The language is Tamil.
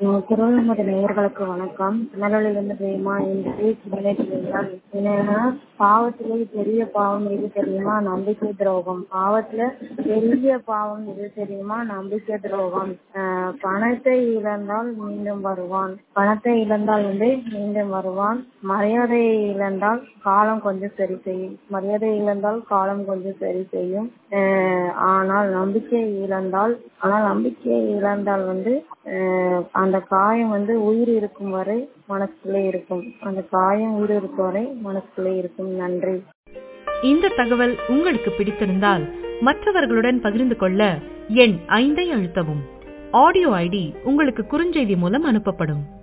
திருவண்ணாமலை நேயர்களுக்கு வணக்கம் திருநெல்வேலியிலிருந்து பிரேமா என் பேச்சு நிலையத்தில் என்னன்னா பாவத்திலே பெரிய பாவம் எது தெரியுமா நம்பிக்கை துரோகம் பாவத்துல பெரிய பாவம் எது தெரியுமா நம்பிக்கை துரோகம் ஆஹ் பணத்தை இழந்தால் மீண்டும் வருவான் பணத்தை இழந்தால் வந்து மீண்டும் வருவான் மரியாதையை இழந்தால் காலம் கொஞ்சம் சரி செய்யும் மரியாதை இழந்தால் காலம் கொஞ்சம் சரி செய்யும் ஆஹ் ஆனால் நம்பிக்கை இழந்தால் ஆனால் நம்பிக்கையை இழந்தால் வந்து ஆஹ் அந்த காயம் வந்து உயிர் இருக்கும் வரை மனசுக்குள்ளே இருக்கும் அந்த காயம் உயிர் இருக்கும் வரை மனசுக்குள்ளே இருக்கும் நன்றி இந்த தகவல் உங்களுக்கு பிடித்திருந்தால் மற்றவர்களுடன் பகிர்ந்து கொள்ள எண் ஐந்தை அழுத்தவும் ஆடியோ ஐடி உங்களுக்கு குறுஞ்செய்தி மூலம் அனுப்பப்படும்